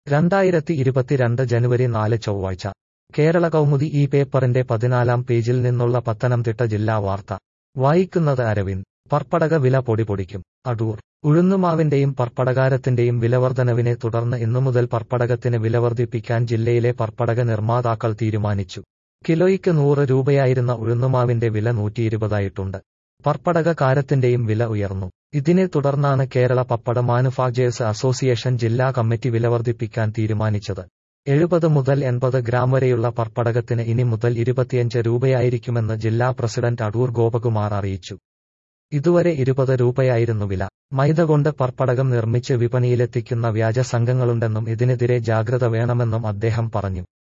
രണ്ടായിരത്തി ഇരുപത്തിരണ്ട് ജനുവരി നാല് ചൊവ്വാഴ്ച കേരള കൗമുദി ഈ പേപ്പറിന്റെ പതിനാലാം പേജിൽ നിന്നുള്ള പത്തനംതിട്ട ജില്ലാ വാർത്ത വായിക്കുന്നത് അരവിന്ദ് പർപ്പടക വില പൊടിപൊടിക്കും അടൂർ ഉഴുന്നുമാവിന്റെയും പർപ്പടകാരത്തിന്റെയും വിലവർധനവിനെ തുടർന്ന് ഇന്നുമുതൽ പർപ്പടകത്തിന് വിലവർദ്ധിപ്പിക്കാൻ ജില്ലയിലെ പർപ്പടക നിർമ്മാതാക്കൾ തീരുമാനിച്ചു കിലോയ്ക്ക് നൂറ് രൂപയായിരുന്ന ഉഴുന്നുമാവിന്റെ വില നൂറ്റിയിരുപതായിട്ടുണ്ട് പർപ്പടക കാരത്തിന്റെയും വില ഉയർന്നു ഇതിനെ തുടർന്നാണ് കേരള പപ്പട മാനുഫാക്ചേഴ്സ് അസോസിയേഷൻ ജില്ലാ കമ്മിറ്റി വിലവർദ്ധിപ്പിക്കാൻ തീരുമാനിച്ചത് എഴുപത് മുതൽ എൺപത് ഗ്രാം വരെയുള്ള പർപ്പടകത്തിന് ഇനി മുതൽ ഇരുപത്തിയഞ്ച് രൂപയായിരിക്കുമെന്ന് ജില്ലാ പ്രസിഡന്റ് അടൂർ ഗോപകുമാർ അറിയിച്ചു ഇതുവരെ ഇരുപത് രൂപയായിരുന്നു വില മൈദ കൊണ്ട് പർപ്പടകം നിർമ്മിച്ച് വിപണിയിലെത്തിക്കുന്ന വ്യാജ സംഘങ്ങളുണ്ടെന്നും ഇതിനെതിരെ ജാഗ്രത വേണമെന്നും അദ്ദേഹം പറഞ്ഞു